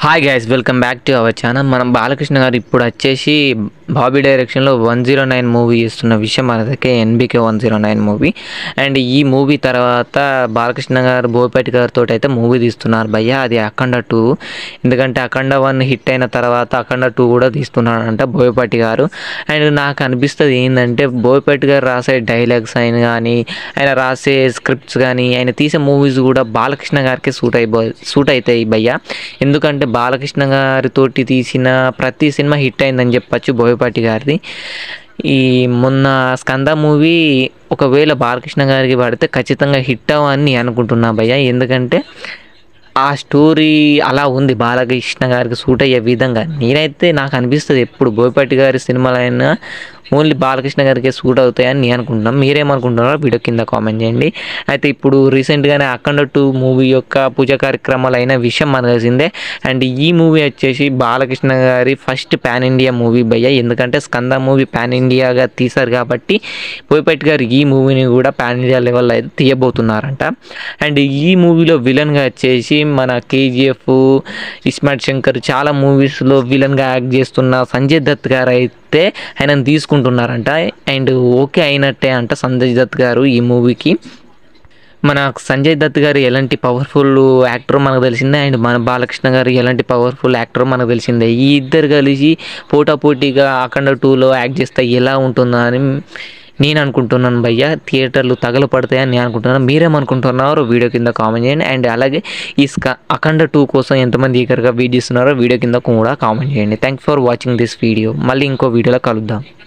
hi guys welcome back to our channel మనం బాలకృష్ణ గారు ఇప్పుడు వచ్చేసి బాబీ డైరెక్షన్లో వన్ జీరో నైన్ మూవీ ఇస్తున్న విషయం మనదకే NBK one zero nine movie and ఈ మూవీ తర్వాత బాలకృష్ణ గారు బోపేటి గారితో అయితే మూవీ తీస్తున్నారు భయ్య అది అఖండ టూ ఎందుకంటే అఖండ వన్ హిట్ అయిన తర్వాత అఖండ టూ కూడా తీస్తున్నాడంట బోయపాటి గారు అండ్ నాకు అనిపిస్తుంది ఏంటంటే బోయపాటి గారు రాసే డైలాగ్స్ అయిన కానీ ఆయన రాసే స్క్రిప్ట్స్ కానీ ఆయన తీసే మూవీస్ కూడా బాలకృష్ణ గారికి సూట్ అయిపో సూట్ అవుతాయి భయ్య ఎందుకంటే బాలకృష్ణ గారితోటి తీసిన ప్రతి సినిమా హిట్ అయిందని చెప్పచ్చు బోయపాటి గారిది ఈ మొన్న స్కంద మూవీ ఒకవేళ బాలకృష్ణ గారికి పడితే ఖచ్చితంగా హిట్ అవ్వని నేను అనుకుంటున్నా భయ్య ఎందుకంటే ఆ స్టోరీ అలా ఉంది బాలకృష్ణ గారికి సూట్ అయ్యే విధంగా నేనైతే నాకు అనిపిస్తుంది ఎప్పుడు బోయపాటి గారి సినిమాలైనా ఓన్లీ బాలకృష్ణ గారికి సూట్ అవుతాయని నేను అనుకుంటున్నాను మీరేమనుకుంటున్నారో వీడియో కింద కామెంట్ చేయండి అయితే ఇప్పుడు రీసెంట్గానే అఖండ టూ మూవీ యొక్క పూజ కార్యక్రమాలు అయిన విషయం మనకు తెలిసిందే అండ్ ఈ మూవీ వచ్చేసి బాలకృష్ణ గారి ఫస్ట్ పాన్ ఇండియా మూవీ భయ్య ఎందుకంటే స్కంద మూవీ పాన్ ఇండియాగా తీశారు కాబట్టి బోయపాటి గారు ఈ మూవీని కూడా పాన్ ఇండియా లెవెల్లో అయితే తీయబోతున్నారంట అండ్ ఈ మూవీలో విలన్గా వచ్చేసి మన కేజీఎఫ్ ఇస్మార్ట్ శంకర్ చాలా మూవీస్లో విలన్గా యాక్ట్ చేస్తున్న సంజయ్ దత్ గారు అయితే ఆయనను తీసుకుంటున్నారంట అండ్ ఓకే అయినట్టే అంట సంజయ్ దత్ గారు ఈ మూవీకి మన సంజయ్ దత్ గారు ఎలాంటి పవర్ఫుల్ యాక్టర్ మనకు తెలిసిందే అండ్ మన బాలకృష్ణ గారు ఎలాంటి పవర్ఫుల్ యాక్టర్ మనకు తెలిసిందే ఈ ఇద్దరు కలిసి పోటాపోటీగా అఖండ టూలో యాక్ట్ చేస్తే ఎలా ఉంటుందా అని నేను అనుకుంటున్నాను భయ్య థియేటర్లు తగలపడతాయని నేను అనుకుంటున్నాను మీరేమనుకుంటున్నారో వీడియో కింద కామెంట్ చేయండి అండ్ అలాగే ఈ స్క అఖండ టూ కోసం ఎంతమంది ఈగర్గా వెయిట్ చేస్తున్నారో వీడియో కింద కూడా కామెంట్ చేయండి thank for watching this video మళ్ళీ ఇంకో వీడియోలో కలుద్దాం